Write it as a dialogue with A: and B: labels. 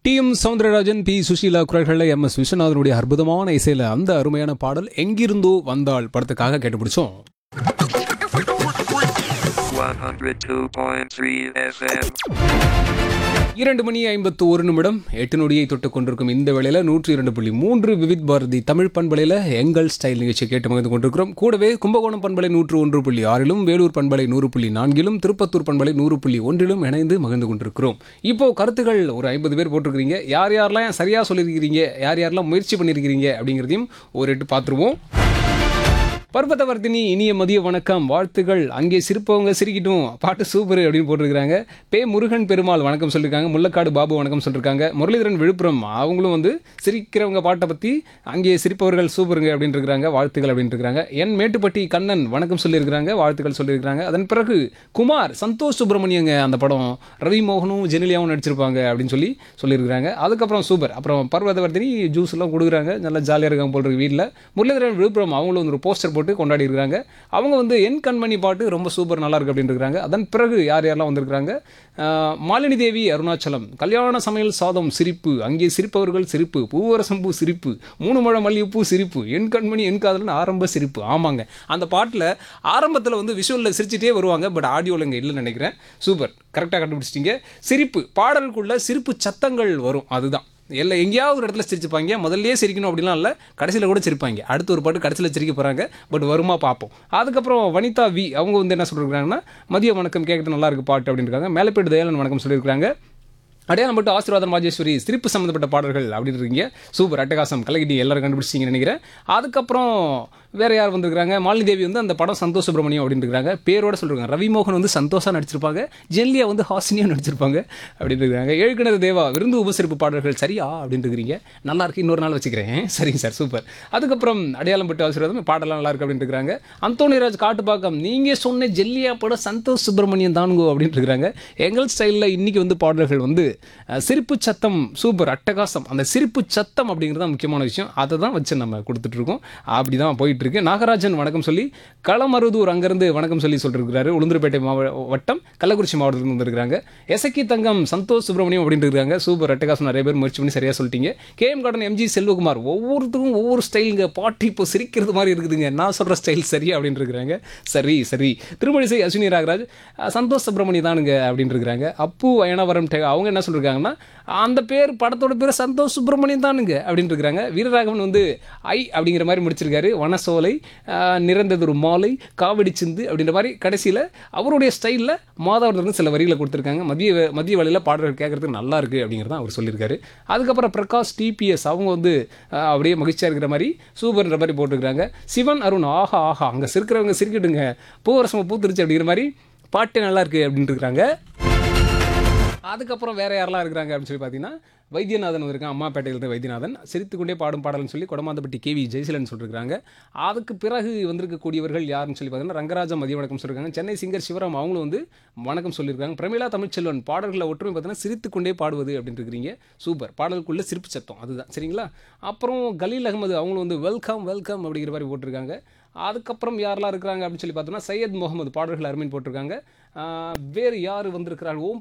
A: D M Soundararajan P Susheela குரல்களில் M S விஸ்வநாதனுடைய அற்புதமான இசையில் அந்த அருமையான பாடல் எங்கிருந்தோ வந்தாள் படத்துக்காக கேட்டு பிடிச்சோம்
B: 102.3 FM.
A: இரண்டு மணி ஐம்பத்து ஒரு நிமிடம் எட்டு நொடியை தொட்டுக் கொண்டிருக்கும் இந்த வேளையில நூற்றி இரண்டு புள்ளி மூன்று விவித் பாரதி தமிழ் பண்பலையில் எங்கள் ஸ்டைல் நிகழ்ச்சியை கேட்டு மகிழ்ந்து கொண்டிருக்கிறோம் கூடவே கும்பகோணம் பண்பலை நூற்று ஒன்று புள்ளி ஆறிலும் வேலூர் பண்பலை நூறு புள்ளி நான்கிலும் திருப்பத்தூர் பண்பலை நூறு புள்ளி ஒன்றிலும் இணைந்து மகிழ்ந்து கொண்டிருக்கிறோம் இப்போ கருத்துக்கள் ஒரு ஐம்பது பேர் போட்டிருக்கிறீங்க யார் யாரெல்லாம் சரியா சொல்லியிருக்கிறீங்க யார் யாரெல்லாம் முயற்சி பண்ணியிருக்கிறீங்க அப்படிங்கிறதையும் ஒரு எட்டு பார்த்துருவோம் பர்வதவர்த்தினி இனிய மதிய வணக்கம் வாழ்த்துகள் அங்கே சிரிப்பவங்க சிரிக்கட்டும் பாட்டு சூப்பர் அப்படின்னு போட்டிருக்காங்க பே முருகன் பெருமாள் வணக்கம் சொல்லியிருக்காங்க முள்ளக்காடு பாபு வணக்கம் சொல்லியிருக்காங்க முரளிதரன் விழுப்புரம் அவங்களும் வந்து சிரிக்கிறவங்க பாட்டை பற்றி அங்கே சிரிப்பவர்கள் சூப்பருங்க அப்படின்னு இருக்காங்க வாழ்த்துக்கள் அப்படின்னு இருக்காங்க என் மேட்டுப்பட்டி கண்ணன் வணக்கம் சொல்லியிருக்கிறாங்க வாழ்த்துக்கள் சொல்லியிருக்காங்க அதன் பிறகு குமார் சந்தோஷ் சுப்பிரமணியங்க அந்த படம் ரவி மோகனும் ஜெனிலியாவும் நடிச்சிருப்பாங்க அப்படின்னு சொல்லி சொல்லியிருக்கிறாங்க அதுக்கப்புறம் சூப்பர் அப்புறம் பர்வதவர்த்தினி ஜூஸ் எல்லாம் கொடுக்குறாங்க நல்லா ஜாலியாக இருக்காங்க போல் இருக்கு வீட்டில் முரளிதரன் விழுப்புரம் அவங்களும் வந்து ஒரு போஸ்டர் போட்டு கொண்டாடி இருக்காங்க அவங்க வந்து என் கண்மணி பாட்டு ரொம்ப சூப்பர் நல்லா இருக்கு அப்படின்னு இருக்காங்க அதன் பிறகு யார் யாரெல்லாம் வந்திருக்காங்க ஆஹ், மாலினி தேவி அருணாச்சலம் கல்யாண சமையல் சாதம் சிரிப்பு அங்கே சிரிப்பவர்கள் சிரிப்பு பூவரசம்பூ சிரிப்பு மூணு மழை மல்லிகைப்பூ சிரிப்பு என் கண்மணி என் காதலன் ஆரம்ப சிரிப்பு ஆமாங்க அந்த பாட்டில் ஆரம்பத்தில் வந்து விஷுவலில் சிரிச்சிட்டே வருவாங்க பட் ஆடியோவில் இங்கே இல்லைன்னு நினைக்கிறேன் சூப்பர் கரெக்டாக கண்டுபிடிச்சிட்டிங்க சிரிப்பு பாடலுக்குள்ள சிரிப்பு சத்தங்கள் வரும் அதுதான் எல்லாம் எங்கேயாவது ஒரு இடத்துல சிரிச்சுப்பாங்க முதல்லயே சிரிக்கணும் அப்படிலாம் இல்லை கடைசியில் கூட சிரிப்பாங்க அடுத்து ஒரு பாட்டு கடைசியில் சிரிக்க போகிறாங்க பட் வருமா பார்ப்போம் அதுக்கப்புறம் வனிதா வி அவங்க வந்து என்ன சொல்லியிருக்காங்கன்னா மதிய வணக்கம் கேட்கறது நல்லா இருக்கு பாட்டு அப்படின்னு இருக்காங்க மேலப்பேட்டு தயாளன் வணக்கம் சொல்லியிருக்காங்க அடையாளம் மட்டும் ஆசீர்வாதம் ராஜேஸ்வரி சிரிப்பு சம்மந்தப்பட்ட பாடல்கள் அப்படின்னு இருக்கீங்க சூப்பர் அட்டகாசம் கலகிட்டி எல்லாரும் கண்டுபிடிச்சிங்கன்னு நினைக்கிறேன் அதுக்கப்புறம் வேற யார் வந்திருக்காங்க மாலினி தேவி வந்து அந்த படம் சந்தோஷ் சுப்ரமணியம் அப்படின்னு இருக்காங்க பேரோட சொல்றாங்க ரவிமோகன் வந்து சந்தோஷா நடிச்சிருப்பாங்க ஜென்லியா வந்து ஹாசினியா நடிச்சிருப்பாங்க அப்படின்னு இருக்காங்க ஏழுக்கிணறு தேவா விருந்து உபசரிப்பு பாடல்கள் சரியா அப்படின்னு இருக்கிறீங்க நல்லா இருக்கு இன்னொரு நாள் வச்சுக்கிறேன் சரிங்க சார் சூப்பர் அதுக்கப்புறம் அடையாளம் பட்டு ஆசீர்வாதம் பாடலாம் நல்லா இருக்கு அப்படின்னு இருக்காங்க அந்தோனிராஜ் காட்டுப்பாக்கம் நீங்க சொன்ன ஜெல்லியா படம் சந்தோஷ் சுப்பிரமணியம் தானுங்கோ அப்படின்னு இருக்காங்க எங்கள் ஸ்டைலில் இன்னைக்கு வந்து பாடல்கள் வந்து அஹ், சிரிப்பு சத்தம் சூப்பர் அட்டகாசம் அந்த சிரிப்பு சத்தம் அப்படிங்கிறது தான் முக்கியமான விஷயம் அதை தான் வச்சு நம்ம கொடுத்துட்டு இருக்கோம் அப்படி தான் போயிட்டு இருக்கு நாகராஜன் வணக்கம் சொல்லி களமருதூர் அங்கேருந்து வணக்கம் சொல்லி சொல்லிருக்கிறாரு உளுந்தூர்பேட்டை மாவ வட்டம் கள்ளக்குறிச்சி மாவட்டத்தில் வந்திருக்காங்க எசக்கி தங்கம் சந்தோஷ் சுப்பிரமணியம் அப்படின்ட்டு இருக்காங்க சூப்பர் அட்டகாசம் நிறைய பேர் முயற்சி பண்ணி சரியாக சொல்லிட்டீங்க கேஎம் கார்டன் எம்ஜி செல்வகுமார் ஒவ்வொருத்துக்கும் ஒவ்வொரு ஸ்டைலுங்க பாட்டு இப்போ சிரிக்கிறது மாதிரி இருக்குதுங்க நான் சொல்கிற ஸ்டைல் சரி அப்படின்னு இருக்கிறாங்க சரி சரி திருமணிசை அஸ்வினி ராகராஜ் அஹ், சந்தோஷ் சுப்பிரமணி தானுங்க அப்படின்னு இருக்கிறாங்க அப்பு அயனாவரம் டே- அவங்க என்ன சொல்லியிருக்காங்கன்னா அந்த பேர் படத்தோட பேர் சந்தோஷ் சுப்பிரமணியம் தானுங்க அப்படின்னு இருக்கிறாங்க வீரராகவன் வந்து ஐ அப்படிங்கிற மாதிரி முடிச்சிருக்காரு வனசோலை அஹ், நிறந்ததொரு மாலை காவடி சிந்து அப்படின்ற மாதிரி கடைசியில் அவருடைய ஸ்டைலில் மாதவர்லேருந்து சில வரிகளை கொடுத்துருக்காங்க மதிய வே- மதிய வேளையில் பாடல்கள் கேட்கறதுக்கு நல்லா இருக்கு அப்படிங்கிறத அவர் சொல்லியிருக்காரு அதுக்கப்புறம் பிரகாஷ் டிபிஎஸ் அவங்க வந்து அஹ், அப்படியே மகிழ்ச்சியாக இருக்கிற மாதிரி சூப்பர்ன்ற மாதிரி போட்டிருக்காங்க சிவன் அருண் ஆஹா ஆஹா அங்கே சிரிக்கிறவங்க சிரிக்கட்டுங்க பூவரசமாக பூத்துருச்சு அப்படிங்கிற மாதிரி பாட்டு நல்லா இருக்கு அப்படின்ட்டு இருக்காங்க அதுக்கப்புறம் வேற யாரெல்லாம் இருக்கிறாங்க அப்படின்னு சொல்லி பார்த்தீங்கன்னா வைத்தியநாதன் வந்திருக்கான் அம்மாப்பேட்டையிலிருந்து வைத்தியநாதன் சிரித்துக்கொண்டே பாடும் பாடல்னு சொல்லி கொடமாந்தப்பட்டி கேவி ஜெயசீலன் சொல்லியிருக்காங்க அதுக்கு பிறகு வந்திருக்கக்கூடியவர்கள் யாருன்னு சொல்லி பார்த்தீங்கன்னா ரங்கராஜா மதிய வணக்கம் சொல்லியிருக்காங்க சென்னை சிங்கர் சிவராம் அவங்களும் வந்து வணக்கம் சொல்லியிருக்காங்க பிரமிளா தமிழ்ச்செல்வன் பாடல்களை ஒற்றுமை பார்த்தீங்கன்னா சிரித்துக்கொண்டே பாடுவது அப்படின்னு இருக்கிறீங்க சூப்பர் பாடலுக்குள்ள சிரிப்பு சத்தம் அதுதான் சரிங்களா அப்புறம் கலீல் அகமது அவங்களும் வந்து வெல்கம் வெல்கம் அப்படிங்கிற மாதிரி போட்டிருக்காங்க அதுக்கப்புறம் யாரெல்லாம் இருக்கிறாங்க அப்படின்னு சொல்லி பார்த்தோம்னா சையத் முகமது பாடல்கள் அருமைன்னு போட்டிருக்காங்க ஆஹ் வேறு யார் வந்திருக்கிறார் ஓம்